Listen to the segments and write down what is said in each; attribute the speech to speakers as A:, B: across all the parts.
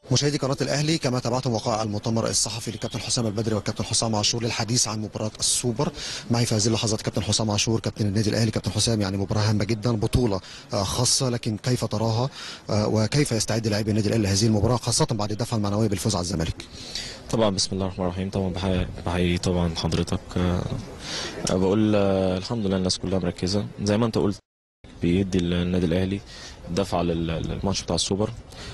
A: مشاهدي قناه الاهلي كما تابعتم وقائع المؤتمر الصحفي لكابتن حسام البدري والكابتن حسام عاشور للحديث عن مباراه السوبر معي في هذه اللحظات كابتن حسام عاشور كابتن النادي الاهلي كابتن حسام يعني مباراه هامه جدا بطوله آه، خاصه لكن كيف تراها آه، وكيف يستعد لاعبي النادي الاهلي لهذه المباراه خاصه بعد الدفعه المعنويه بالفوز على الزمالك
B: طبعا بسم الله الرحمن الرحيم طبعا بحيي بحيي طبعا حضرتك آه، بقول آه، الحمد لله الناس كلها مركزه زي ما انت قلت بيدي النادي الاهلي دفعه لل- للماتش بتاع السوبر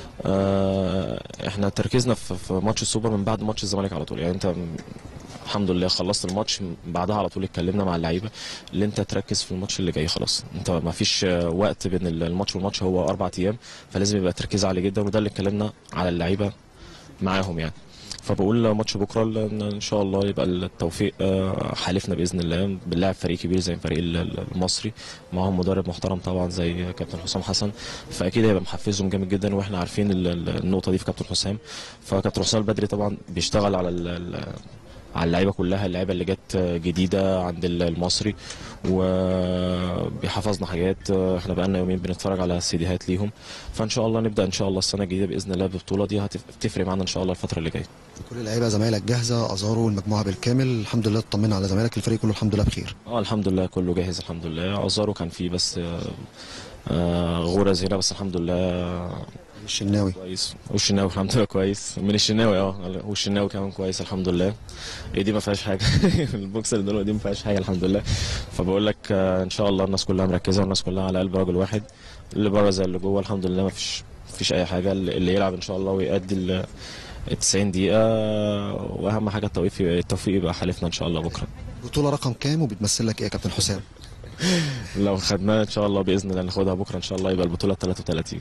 B: آه، احنا تركيزنا في في ماتش السوبر من بعد ماتش الزمالك على طول يعني انت م- الحمد لله خلصت الماتش بعدها على طول اتكلمنا مع اللعيبه اللي انت تركز في الماتش اللي جاي خلاص انت ما فيش آه، وقت بين الماتش والماتش هو اربع ايام فلازم يبقى تركيز عالي جدا وده اللي اتكلمنا على اللعيبه معاهم يعني فبقول ماتش بكره ان ان شاء الله يبقى التوفيق آه، حالفنا باذن الله بنلاعب فريق كبير زي الفريق ال- ال- المصري معاهم مدرب محترم طبعا زي كابتن حسام حسن فاكيد هيبقى محفزهم جامد جدا واحنا عارفين ال- ال- النقطه دي في كابتن حسام فكابتن حسام البدري طبعا بيشتغل على ال- ال- على اللعيبه كلها اللعيبه اللي جت جديده عند ال- المصري وبيحفظنا حاجات احنا بقالنا يومين بنتفرج على سيديهات ليهم فان شاء الله نبدا ان شاء الله السنه الجديده باذن الله بالبطوله دي هتفرق معانا ان شاء الله الفتره اللي جايه
A: كل اللعيبه زمايلك جاهزه ازاروا المجموعه بالكامل الحمد لله اطمنا على زمايلك الفريق كله الحمد لله بخير
B: اه الحمد لله كله جاهز الحمد لله ازارو كان فيه بس آه، آه، غرز هنا بس الحمد لله
A: الشناوي
B: كويس والشناوي الحمد لله كويس من الشناوي اه والشناوي كمان كويس الحمد لله ايه دي ما فيهاش حاجه البوكس اللي دول دي ما فيهاش حاجه الحمد لله فبقول لك آه، ان شاء الله الناس كلها مركزه والناس كلها على قلب رجل واحد اللي بره زي اللي جوه الحمد لله ما فيش فيش اي حاجه اللي اللي يلعب ان شاء الله ويأدي ال 90 دقيقه واهم حاجه التوفيق التوفيق يبقى حالفنا ان شاء الله بكره
A: بطوله رقم كام وبتمثل لك ايه يا كابتن حسام
B: لو خدناها ان شاء الله باذن الله ناخدها بكره ان شاء الله يبقى البطوله 33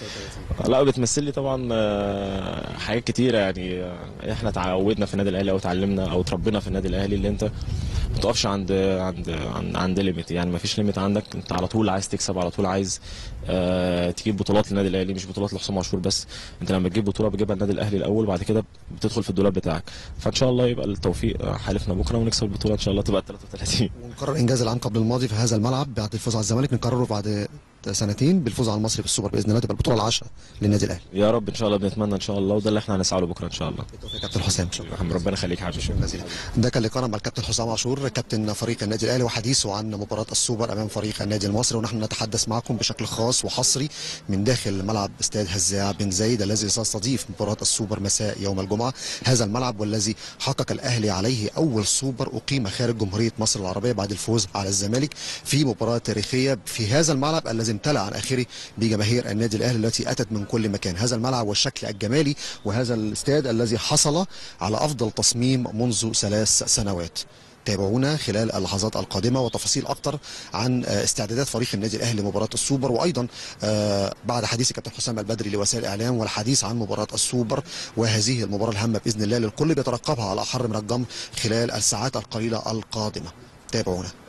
B: لا بتمثل لي طبعا آه، حاجات كتيره يعني آه، احنا تعودنا في النادي الاهلي او اتعلمنا او اتربينا في النادي الاهلي اللي انت ما تقفش عند عند عند, عند ليميت يعني ما فيش ليميت عندك انت على طول عايز تكسب على طول عايز آه تجيب بطولات للنادي الاهلي مش بطولات لحسام عاشور بس انت لما تجيب بطوله بتجيبها النادي الاهلي الاول وبعد كده بتدخل في الدولاب بتاعك فان شاء الله يبقى التوفيق آه، حالفنا بكره ونكسب البطوله ان شاء الله تبقى 33
A: ونكرر انجاز العام قبل الماضي في هذا الملعب بعد الفوز على الزمالك نكرره بعد سنتين بالفوز على المصري بالسوبر باذن الله تبقى البطوله العاشره للنادي الاهلي
B: يا رب ان شاء الله بنتمنى ان شاء الله وده اللي احنا هنسعى له بكره ان شاء الله
A: بالتوفيق يا كابتن حسام شكرا
B: ربنا يخليك يا حبيبي
A: جزيلا ده كان لقاءنا مع الكابتن حسام عاشور كابتن فريق النادي الاهلي وحديثه عن مباراه السوبر امام فريق النادي المصري ونحن نتحدث معكم بشكل خاص وحصري من داخل ملعب استاد هزاع بن زايد الذي سيستضيف مباراه السوبر مساء يوم الجمعه هذا الملعب والذي حقق الاهلي عليه اول سوبر اقيم خارج جمهوريه مصر العربيه بعد الفوز على الزمالك في مباراه تاريخيه في هذا الملعب الذي امتلأ عن اخره بجماهير النادي الاهلي التي اتت من كل مكان هذا الملعب والشكل الجمالي وهذا الاستاد الذي حصل على افضل تصميم منذ ثلاث سنوات تابعونا خلال اللحظات القادمة وتفاصيل أكتر عن آه، استعدادات فريق النادي الأهلي لمباراة السوبر وأيضا آه، بعد حديث الكابتن حسام البدري لوسائل الإعلام والحديث عن مباراة السوبر وهذه المباراة الهامة بإذن الله للكل بيترقبها على أحر من الجمر خلال الساعات القليلة القادمة تابعونا